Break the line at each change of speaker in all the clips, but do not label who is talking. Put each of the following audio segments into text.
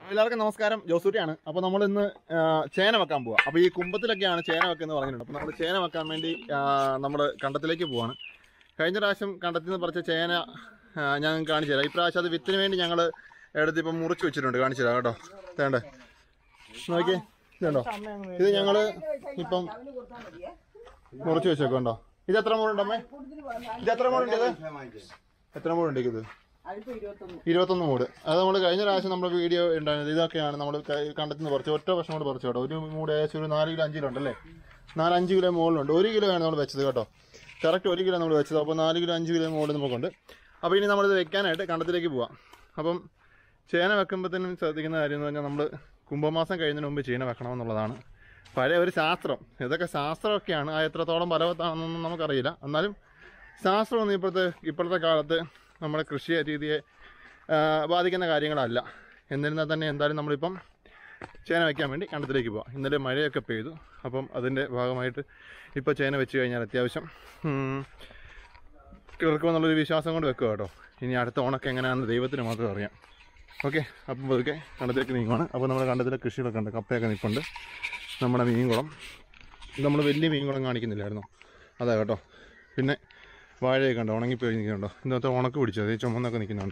എല്ലാവർക്കും നമസ്കാരം ജോസൂട്ടിയാണ് അപ്പോൾ നമ്മൾ ഇന്ന് ചേന വെക്കാൻ പോവാം അപ്പോൾ ഈ കുമ്പത്തിലൊക്കെയാണ് ചേന വെക്കുന്നത് പറഞ്ഞിട്ടുണ്ട് അപ്പോൾ നമ്മൾ ചേന വെക്കാൻ വേണ്ടി നമ്മൾ കണ്ടത്തിലേക്ക് പോവാണ് കഴിഞ്ഞ പ്രാവശ്യം കണ്ടത്തിൽ നിന്ന് പറിച്ച ചേന ആ, ഞാൻ കാണിച്ചു തരാം ഇപ്രാവശ്യം അത് വിത്തിന് വേണ്ടി ഞങ്ങൾ എടുത്ത് ഇപ്പം മുറിച്ച് വെച്ചിട്ടുണ്ട് കാണിച്ചു തരാം കേട്ടോ വേണ്ടേ നോക്കിയേ ഇതുണ്ടോ ഇത് ഞങ്ങൾ ഇപ്പം മുറിച്ച് വെച്ചേക്കുണ്ടോ ഇത് എത്ര മൂടുണ്ടമ്മേ ഇത് എത്ര മൂടുണ്ട് ഇത് എത്ര മൂടുണ്ട് ഇത് ഇരുപത്തൊന്ന് മൂട് അത് നമ്മൾ കഴിഞ്ഞ പ്രാവശ്യം നമ്മുടെ വീഡിയോ ഉണ്ടായിരുന്നത് ഇതൊക്കെയാണ് നമ്മൾ കണ്ടെത്തുന്ന പറിച്ച് ഒറ്റ വർഷം കൊണ്ട് പറിച്ചു കേട്ടോ ഒരു മൂട് ഏകദേശം ഒരു നാല് കിലോ അഞ്ച് കിലോ ഉണ്ടല്ലേ നാല് അഞ്ച് കിലോ മുകളിലുണ്ട് ഒരു കിലോ ആണ് നമ്മൾ വെച്ചത് കേട്ടോ കറക്റ്റ് ഒരു കിലോ നമ്മൾ വെച്ചത് അപ്പോൾ നാല് കിലോ അഞ്ച് കിലോ മുകളിൽ നമുക്കുണ്ട് അപ്പോൾ ഇനി നമ്മളിത് വെക്കാനായിട്ട് കണ്ടത്തിലേക്ക് പോവാം അപ്പം ചേന വെക്കുമ്പോഴത്തേനും ശ്രദ്ധിക്കുന്ന കാര്യം എന്ന് പറഞ്ഞാൽ നമ്മൾ കുംഭമാസം കഴിയുന്നതിന് മുമ്പ് ചേന വെക്കണമെന്നുള്ളതാണ് പഴയ ഒരു ശാസ്ത്രം ഇതൊക്കെ ശാസ്ത്രമൊക്കെയാണ് ആ എത്രത്തോളം ഫലവത്താണെന്നൊന്നും നമുക്കറിയില്ല എന്നാലും ശാസ്ത്രമൊന്നും ഇപ്പോഴത്തെ ഇപ്പോഴത്തെ കാലത്ത് നമ്മുടെ കൃഷി രീതിയെ ആ, ബാധിക്കുന്ന കാര്യങ്ങളല്ല എന്നിരുന്നാൽ തന്നെ എന്തായാലും നമ്മളിപ്പം ചേന വയ്ക്കാൻ വേണ്ടി കണ്ടത്തിലേക്ക് പോവാം ഇന്നലെ മഴയൊക്കെ പെയ്തു അപ്പം അതിൻ്റെ ഭാഗമായിട്ട് ഇപ്പോൾ ചേന വെച്ച് കഴിഞ്ഞാൽ അത്യാവശ്യം ഉം, കിളിർക്കുമെന്നുള്ളൊരു വിശ്വാസം കൊണ്ട് വെക്കുക കേട്ടോ ഇനി അടുത്ത ഓണൊക്കെ എങ്ങനെയാണെന്ന് ദൈവത്തിന് മാത്രം അറിയാം ഓക്കെ അപ്പം പതുക്കെ കണ്ടത്തിലേക്ക് നീങ്ങുവാണ് അപ്പോൾ നമ്മുടെ കണ്ടത്തിലെ കൃഷികളൊക്കെ ഉണ്ട് കപ്പയൊക്കെ നിൽപ്പുണ്ട് നമ്മുടെ മീൻകുളം ഇത് നമ്മൾ വലിയ മീൻകുളം കാണിക്കുന്നില്ലായിരുന്നോ അതാ കേട്ടോ പിന്നെ വാഴയൊക്കെ ഉണ്ടോ ഉണങ്ങിപ്പോയി നിൽക്കുന്നുണ്ടോ ഇന്നത്തെ ഉണക്ക് പിടിച്ചത് ഈ ചുമന്നൊക്കെ നിൽക്കുന്നുണ്ടോ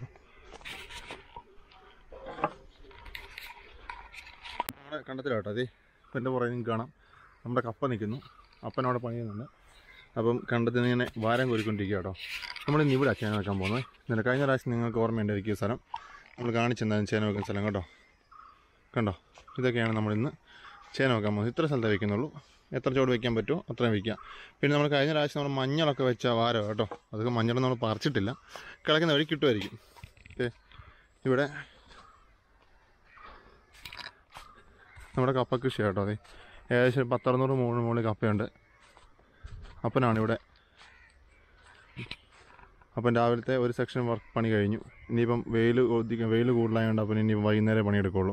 നമ്മുടെ കണ്ടത്തിലാട്ടോ അതേ എൻ്റെ പുറകെ നിങ്ങൾക്ക് കാണാം നമ്മുടെ കപ്പ നിൽക്കുന്നു അപ്പനവിടെ പണി ചെയ്യുന്നുണ്ട് അപ്പം കണ്ടത്തിൽ നിന്ന് ഇങ്ങനെ വാരം കോരിക്കൊണ്ടിരിക്കുക കേട്ടോ നമ്മൾ ഇന്ന് ഇവിടെ ചേന വെക്കാൻ പോകുന്നത് ഇന്നലെ കഴിഞ്ഞ പ്രാവശ്യം നിങ്ങൾക്ക് ഓർമ്മയുണ്ടായിരിക്കും ഈ സ്ഥലം നമ്മൾ കാണിച്ചെന്തായാലും ചേന വെക്കുന്ന സ്ഥലം കേട്ടോ കണ്ടോ ഇതൊക്കെയാണ് നമ്മളിന്ന് ചേന വെക്കാൻ പോകുന്നത് ഇത്ര സ്ഥലത്തേ വെക്കുന്നുള്ളൂ എത്ര ചോട് വെക്കാൻ പറ്റുമോ അത്രയും വെക്കാം പിന്നെ നമ്മൾ കഴിഞ്ഞ പ്രാവശ്യം നമ്മൾ മഞ്ഞളൊക്കെ വെച്ച വാരം കേട്ടോ അതൊക്കെ മഞ്ഞൾ നമ്മൾ പറിച്ചിട്ടില്ല കിടക്കുന്ന വഴി കിട്ടുമായിരിക്കും ഏ, ഇവിടെ നമ്മുടെ കപ്പ കൃഷി കേട്ടോ അതെ ഏകദേശം ഒരു പത്തറുന്നൂറ് മുകളിൽ മുകളിൽ കപ്പയുണ്ട് അപ്പനാണ് ഇവിടെ അപ്പം രാവിലത്തെ ഒരു സെക്ഷൻ വർക്ക് പണി കഴിഞ്ഞു ഇനിയിപ്പം വെയിൽ വെയിൽ കൂടുതലായതുകൊണ്ട് അപ്പം ഇനി വൈകുന്നേരം പണിയെടുക്കുള്ളൂ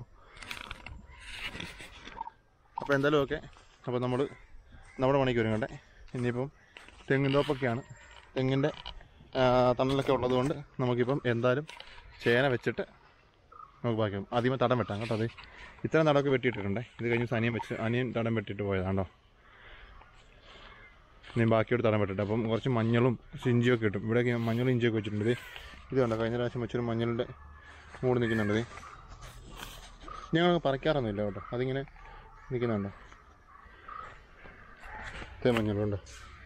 അപ്പോൾ എന്തായാലും ഓക്കെ അപ്പോൾ നമ്മൾ നമ്മുടെ പണിക്ക് ഒരുങ്ങട്ടെ ഇനിയിപ്പം തെങ്ങിൻ തോപ്പൊക്കെയാണ് തെങ്ങിൻ്റെ തണലൊക്കെ ഉള്ളതുകൊണ്ട് നമുക്കിപ്പം എന്തായാലും ചേന വെച്ചിട്ട് നമുക്ക് ബാക്കി ആദ്യമേ തടം വെട്ടാം കേട്ടോ അത് ഇത്രയും തടമൊക്കെ വെട്ടിയിട്ടിട്ടുണ്ടേ ഇത് കഴിഞ്ഞ് ദിവസം അനിയൻ വെച്ച് അനിയൻ തടം വെട്ടിയിട്ട് പോയതാണ്ടോ ഇനി ബാക്കിയോട് തടം വെട്ടിട്ട് അപ്പം കുറച്ച് മഞ്ഞളും ഇഞ്ചിയൊക്കെ കിട്ടും ഇവിടെയൊക്കെ മഞ്ഞളും ഇഞ്ചിയൊക്കെ വെച്ചിട്ടുണ്ട് ദേ ഇത് കണ്ടോ കഴിഞ്ഞ പ്രാവശ്യം വെച്ചൊരു മഞ്ഞളുടെ മൂട് നിൽക്കുന്നുണ്ട് ദേ ഞങ്ങൾ പറിക്കാറൊന്നുമില്ല കേട്ടോ അതിങ്ങനെ നിൽക്കുന്നുണ്ടോ ഇതേ മഞ്ഞളുണ്ട്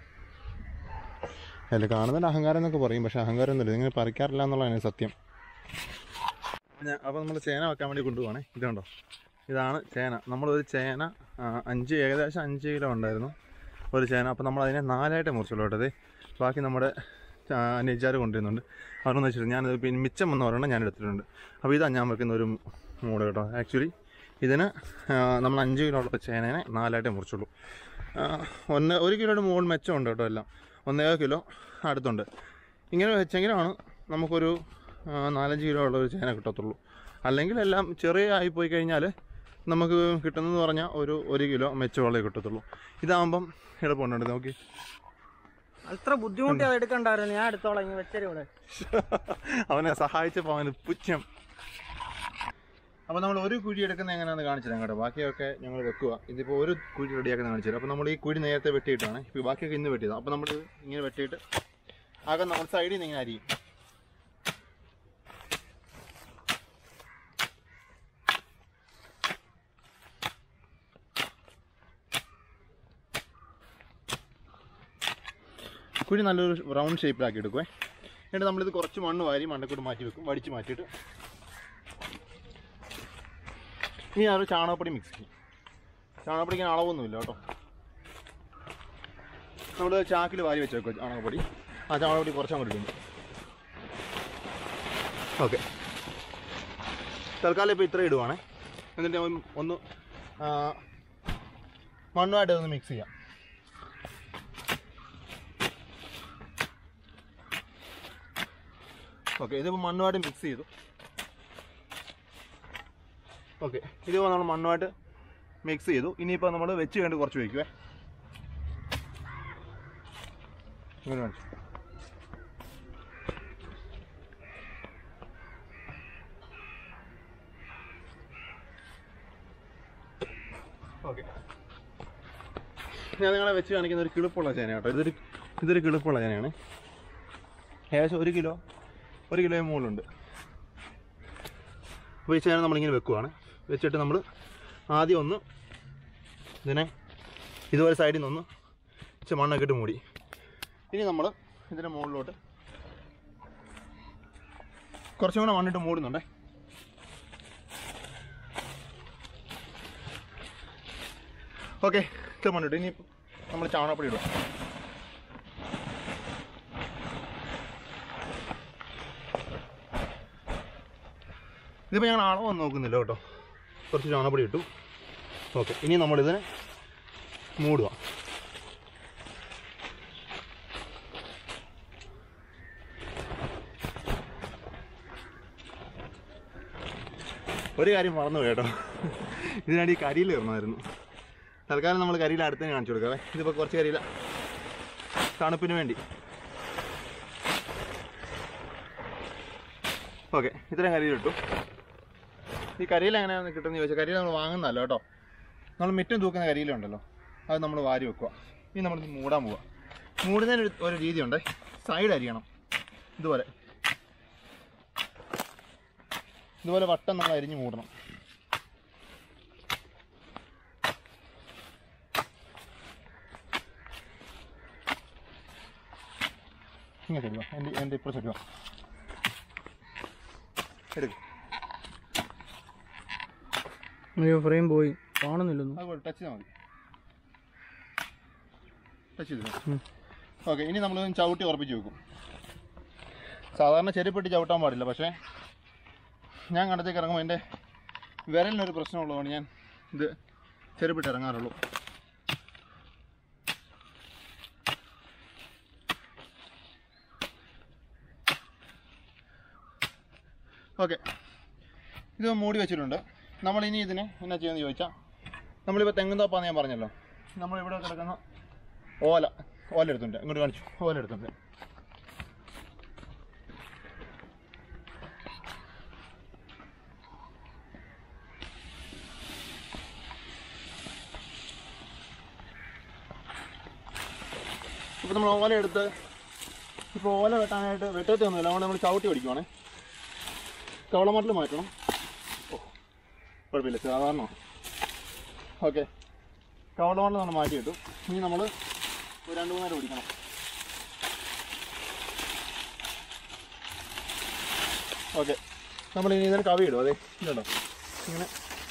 അല്ല കാണുന്നതിൻ്റെ അഹങ്കാരം എന്നൊക്കെ പറയും പക്ഷേ അഹങ്കാരം ഒന്നുമില്ല നിങ്ങൾ പറിക്കാറില്ല എന്നുള്ളതാണ് സത്യം അപ്പോൾ നമ്മൾ ചേന വെക്കാൻ വേണ്ടി കൊണ്ടുപോകണേ ഇതുണ്ടോ ഇതാണ് ചേന നമ്മളൊരു ചേന ആ, അഞ്ച് ഏകദേശം അഞ്ച് കിലോ ഉണ്ടായിരുന്നു ഒരു ചേന അപ്പോൾ നമ്മൾ അതിനെ നാലായിട്ട് മുറിച്ചുള്ളൂ കേട്ടത് ബാക്കി നമ്മുടെ നെജാർ കൊണ്ടുവരുന്നുണ്ട് അവരെന്ന് വെച്ചിട്ട് ഞാനത് പിന്നെ മിച്ചം എന്ന് പറയുന്നത് ഞാൻ എടുത്തിട്ടുണ്ട് അപ്പോൾ ഇതാണ് ഞാൻ വെക്കുന്ന ഒരു മൂട് കേട്ടോ ആക്ച്വലി ഇതിന് ആ, നമ്മൾ അഞ്ച് കിലോ ഉള്ള ചേനേനെ നാലായിട്ടേ മുറിച്ചുള്ളൂ ആ, ഒന്ന് ഒരു കിലോയുടെ മുകളിൽ മെച്ചമുണ്ട് കേട്ടോ എല്ലാം ഒന്നേക കിലോ അടുത്തുണ്ട് ഇങ്ങനെ വെച്ചെങ്കിലാണ് നമുക്കൊരു ആ, നാലഞ്ച് കിലോ ഉള്ള ഒരു ചേന കിട്ടത്തുള്ളൂ അല്ലെങ്കിൽ എല്ലാം ചെറിയ ആയിപ്പോയി കഴിഞ്ഞാൽ നമുക്ക് കിട്ടുന്നതെന്ന് പറഞ്ഞാൽ ഒരു ഒരു കിലോ മെച്ചമുള്ളേ കിട്ടത്തുള്ളൂ ഇതാകുമ്പം എളുപ്പമുണ്ട് നോക്കി
അത്ര ബുദ്ധിമുട്ടി അത് എടുക്കണ്ടായിരുന്നു ഞാൻ എടുത്തോളാം ഇനി വെച്ചേരും ഇവിടെ
അവനെ സഹായിച്ചപ്പോൾ അവന് പുച്ഛം അപ്പോൾ നമ്മൾ ഒരു കുഴി എടുക്കുന്നത് എങ്ങനെയാണെന്ന് കാണിച്ചു തരാം കേട്ടോ ബാക്കിയൊക്കെ ഞങ്ങൾ വെക്കുക ഇതിപ്പോൾ ഒരു കുഴി റെഡിയാക്കുന്നത് കാണിച്ചു തരാം അപ്പോൾ നമ്മൾ ഈ കുഴി നേരത്തെ വെട്ടിയിട്ടാണ് ഇപ്പോൾ ബാക്കിയൊക്കെ ഇന്ന് വെട്ടിയതാണ് അപ്പോൾ നമ്മൾ ഇങ്ങനെ വെട്ടിയിട്ട് ആകെ നമ്മൾ സൈഡിൽ നിന്ന് ഇങ്ങനെ അരിയും കുഴി നല്ലൊരു റൗണ്ട് ഷേപ്പിലാക്കി എടുക്കുവേ എന്നിട്ട് നമ്മളിത് കുറച്ച് മണ്ണ് വാരി മണ്ണക്കൂട്ട് മാറ്റി വെക്കും വടിച്ച് മാറ്റിയിട്ട് ഇനി ആ ഒരു ചാണകപ്പൊടി മിക്സ് ചെയ്യും ചാണകപ്പൊടിക്ക് അളവൊന്നുമില്ല കേട്ടോ നമ്മൾ ചാക്കിൽ വാരി വെച്ച് വെക്കും ചാണകപ്പൊടി ആ ചാണകപ്പൊടി കുറച്ച് അങ്ങോട്ട് ഇടുന്നു ഓക്കെ തൽക്കാലം ഇപ്പോൾ ഇത്ര ഇടുവാണേ എന്നിട്ട് ഒന്ന് ഒന്ന് ആ, മണ്ണുമായിട്ട് ഒന്ന് മിക്സ് ചെയ്യാം ഓക്കെ ഇതിപ്പോൾ മണ്ണുമായിട്ട് മിക്സ് ചെയ്തു ഓക്കെ ഇതിപ്പോൾ നമ്മൾ മണ്ണുമായിട്ട് മിക്സ് ചെയ്തു ഇനിയിപ്പോൾ നമ്മൾ വെച്ച് വേണ്ടി കുറച്ച് വയ്ക്കുവേ ഇങ്ങനെ കാണിച്ചു ഓക്കെ ഞാൻ നിങ്ങളെ വെച്ച് കാണിക്കുന്ന ഒരു കിളിപ്പുള്ള ചേന കേട്ടോ ഇതൊരു ഇതൊരു കിളിപ്പുള്ള ചേനയാണ് ഏകദേശം ഒരു കിലോ ഒരു കിലോയും മുകളിലുണ്ട് അപ്പോൾ ഈ ചേന നമ്മളിങ്ങനെ വെക്കുവാണ് വെച്ചിട്ട് നമ്മൾ ആദ്യം ഒന്ന് ഇതിനെ ഇതുപോലെ സൈഡിൽ നിന്നൊന്ന് ഇച്ചിരി മണ്ണൊക്കെ ഇട്ട് മൂടി ഇനി നമ്മൾ ഇതിൻ്റെ മുകളിലോട്ട് കുറച്ചും കൂടെ മണ്ണിട്ട് മൂടുന്നുണ്ടേ ഓക്കെ ഇത്ര മണ്ണിട്ട് ഇനി നമ്മൾ ചാണകപ്പൊടി ഇടും ഇതിപ്പോൾ ഞങ്ങൾ അളവൊന്നും നോക്കുന്നില്ല കേട്ടോ കുറച്ച് ചാണകപ്പൊടി ഇട്ടു ഓക്കെ ഇനി നമ്മളിതിനെ മൂടുക ഒരു കാര്യം മറന്നു പോയി കേട്ടോ ഇതിനടി കരിയിൽ ഇറങ്ങുമായിരുന്നു തൽക്കാലം നമ്മൾ കരിയിൽ അടുത്തന്നെ കാണിച്ചു കൊടുക്കാവേ ഇതിപ്പോൾ കുറച്ച് കരിയില തണുപ്പിന് വേണ്ടി ഓക്കെ ഇത്രയും കരിയിൽ ഇട്ടു ഈ കരിയിൽ എങ്ങനെയാണ് കിട്ടുന്നത് ചോദിച്ചാൽ കരിയിൽ നമ്മൾ വാങ്ങുന്നതല്ല കേട്ടോ നമ്മൾ മിറ്റം തൂക്കുന്ന കരിയിലുണ്ടല്ലോ അത് നമ്മൾ വാരി വെക്കുക ഇനി നമ്മൾ മൂടാൻ പോവുക മൂടുന്നതിന് ഒരു- ഒരു രീതിയുണ്ട് സൈഡ് അരിയണം ഇതുപോലെ ഇതുപോലെ വട്ടം നമ്മൾ അരിഞ്ഞ് മൂടണം ഇങ്ങനെ തരുക എൻ്റെ എൻ്റെ ഇപ്പോൾ തരുക എടുക്കും
അയ്യോ ഫ്രെയിം പോയി കാണുന്നില്ലെന്നു
അതുപോലെ ടച്ച് ചെയ്താൽ മതി ടച്ച് ചെയ്തു
ഉം.
ഓക്കെ ഇനി നമ്മൾ ചവിട്ടി ഉറപ്പിച്ച് വെക്കും സാധാരണ ചെരുപ്പിട്ട് ചവിട്ടാൻ പാടില്ല പക്ഷേ ഞാൻ കണ്ടത്തേക്ക് ഇറങ്ങുമ്പോൾ എൻ്റെ വിരലിനൊരു പ്രശ്നമുള്ളതുകൊണ്ട് ഞാൻ ഇത് ചെരുപ്പിട്ട് ഇറങ്ങാറുള്ളൂ ഓക്കെ ഇത് മൂടി വെച്ചിട്ടുണ്ട് നമ്മളിനി ഇതിനെ എന്നാ ചെയ്യുമെന്ന് ചോദിച്ചാൽ നമ്മളിപ്പോൾ തെങ്ങും തോപ്പാന്ന് ഞാൻ പറഞ്ഞല്ലോ നമ്മളിവിടെ കിടക്കുന്ന ഓല ഓല എടുത്തുണ്ട് ഇങ്ങോട്ട് കാണിച്ചു ഓല എടുത്തുണ്ട് ഇപ്പോൾ നമ്മൾ ഓല എടുത്ത് ഇപ്പോൾ ഓല വെട്ടാനായിട്ട് വെട്ടത്തി ഒന്നുമില്ല അതുകൊണ്ട് നമ്മൾ ചവിട്ടി പിടിക്കുവാണേ കവളമട്ടിൽ മാറ്റണം ഓ കുഴപ്പമില്ല സാധാരണ ഓക്കെ കവളമട്ടിൽ നമ്മൾ മാറ്റിയിട്ടു ഇനി നമ്മൾ ഒരു രണ്ട് മൂന്നേരം പിടിക്കണം ഓക്കെ നമ്മൾ ഇനി ഇതിന് കവി ഇടും അതെ ഇതുണ്ടോ ഇങ്ങനെ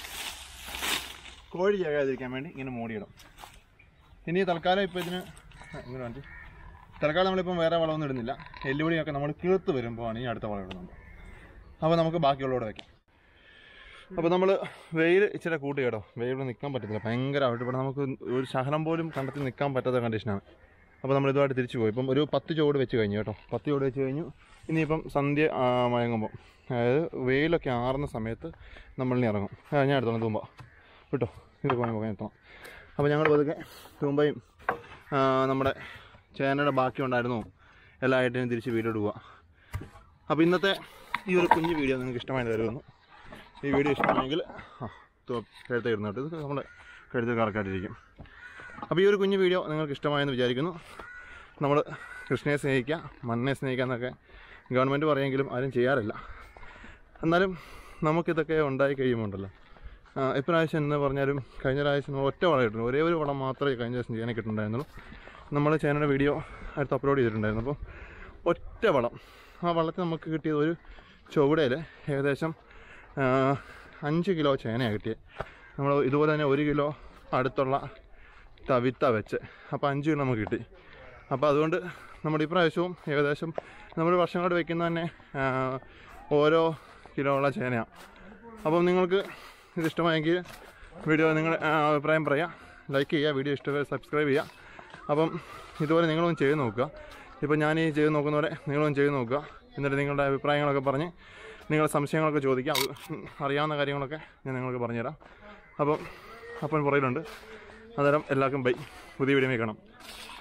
കോഴി ചേകാതിരിക്കാൻ വേണ്ടി ഇങ്ങനെ മൂടിയിടും ഇനി തൽക്കാലം ഇപ്പോൾ ഇതിന് ആ, ഇങ്ങനെ കാണിച്ചു തൽക്കാലം നമ്മളിപ്പം വേറെ വളമൊന്നും ഇടുന്നില്ല എല്ലുപൊടിയൊക്കെ നമ്മൾ കിളുത്ത് വരുമ്പോഴാണ് ഈ അടുത്ത വളം ഇടുന്നത് അപ്പോൾ നമുക്ക് ബാക്കിയുള്ളവിടെ വയ്ക്കാം അപ്പോൾ നമ്മൾ വെയിൽ ഇച്ചിരി കൂട്ടി കേട്ടോ വെയിൽ നിൽക്കാൻ പറ്റത്തില്ല ഭയങ്കരമായിട്ട് ഇവിടെ നമുക്ക് ഒരു ശകലം പോലും കണ്ടത്തിൽ നിൽക്കാൻ പറ്റാത്ത കണ്ടീഷനാണ് അപ്പോൾ നമ്മൾ ഇതുമായിട്ട് തിരിച്ചു പോയി ഇപ്പം ഒരു പത്ത് ചുവട് വെച്ച് കഴിഞ്ഞു കേട്ടോ പത്ത് ചുവട് വെച്ച് കഴിഞ്ഞു ഇനിയിപ്പം സന്ധ്യ ആ, മയങ്ങുമ്പോൾ അതായത് വെയിലൊക്കെ ആറുന്ന സമയത്ത് നമ്മളിനി ഇറങ്ങും ആ, ഞാൻ എടുത്തോളാം തൂമ്പ കേട്ടോ ഇത് പോകാൻ പോകാൻ എത്തണം അപ്പോൾ ഞങ്ങൾ പതുക്കെ തൂമ്പയും ആ, നമ്മുടെ ചേനയുടെ ബാക്കി ഉണ്ടായിരുന്നു എല്ലാം ആയിട്ട് ഇനി തിരിച്ച് വീട്ടിലോട്ട് പോവാം അപ്പോൾ ഇന്നത്തെ ഈ ഒരു കുഞ്ഞു വീഡിയോ നിങ്ങൾക്ക് ഇഷ്ടമായി തരുമെന്ന് ഈ വീഡിയോ ഇഷ്ടമായെങ്കിൽ ആ കഴുത്ത് ഇടുന്നു കേട്ടോ ഇത് നമ്മുടെ കഴുത്ത് കറക്കായിട്ടിരിക്കും അപ്പോൾ ഈ ഒരു കുഞ്ഞു വീഡിയോ നിങ്ങൾക്ക് ഇഷ്ടമായെന്ന് വിചാരിക്കുന്നു നമ്മൾ കൃഷ്ണയെ സ്നേഹിക്കുക മണ്ണിനെ സ്നേഹിക്കുക എന്നൊക്കെ ഗവൺമെൻറ് പറയുമെങ്കിലും ആരും ചെയ്യാറില്ല എന്നാലും നമുക്കിതൊക്കെ ഉണ്ടായി കഴിയുമ്പോണ്ടല്ലോ ആ, ഇപ്രാവശ്യം എന്ന് പറഞ്ഞാലും കഴിഞ്ഞ പ്രാവശ്യം നമ്മൾ ഒറ്റ വളം ഇട്ടിരുന്നു ഒരേ ഒരു വളം മാത്രമേ കഴിഞ്ഞ ദിവസം ചെയ്യാൻ കിട്ടുന്നുണ്ടായിരുന്നുള്ളൂ നമ്മൾ ചേനയുടെ വീഡിയോ അടുത്ത് അപ്ലോഡ് ചെയ്തിട്ടുണ്ടായിരുന്നു അപ്പോൾ ഒറ്റ വളം ആ വള്ളത്തിൽ നമുക്ക് കിട്ടിയത് ഒരു ചുവടയിൽ ഏകദേശം ആ, അഞ്ച് കിലോ ചേനയാണ് കിട്ടിയത് നമ്മൾ ഇതുപോലെ തന്നെ ഒരു കിലോ അടുത്തുള്ള തവിത്ത വെച്ച് അപ്പോൾ അഞ്ച് കിലോ നമുക്ക് കിട്ടി അപ്പോൾ അതുകൊണ്ട് നമ്മുടെ ഇപ്രാവശ്യവും ഏകദേശം നമ്മൾ വർഷങ്ങളോട് വെക്കുന്ന തന്നെ ആ, ഓരോ കിലോ ഉള്ള ചേനയാണ് അപ്പം നിങ്ങൾക്ക് ഇത് ഇഷ്ടമായെങ്കിൽ വീഡിയോ നിങ്ങളുടെ ആ, അഭിപ്രായം പറയാം ലൈക്ക് ചെയ്യുക വീഡിയോ ഇഷ്ടമായി സബ്സ്ക്രൈബ് ചെയ്യുക അപ്പം ഇതുപോലെ നിങ്ങളൊന്ന് ചെയ്ത് നോക്കുക ഇപ്പം ഞാൻ ഈ ചെയ്ത് നോക്കുന്ന പോലെ നിങ്ങളൊന്ന് ചെയ്ത് നോക്കുക എന്നിട്ട് നിങ്ങളുടെ അഭിപ്രായങ്ങളൊക്കെ പറഞ്ഞ് നിങ്ങളുടെ സംശയങ്ങളൊക്കെ ചോദിക്കുക അത് അറിയാവുന്ന കാര്യങ്ങളൊക്കെ ഞാൻ നിങ്ങൾക്ക് പറഞ്ഞുതരാം അപ്പം അപ്പം പുറയിലുണ്ട് അന്നേരം എല്ലാവർക്കും ബൈ പുതിയ വീഡിയോ കാണാം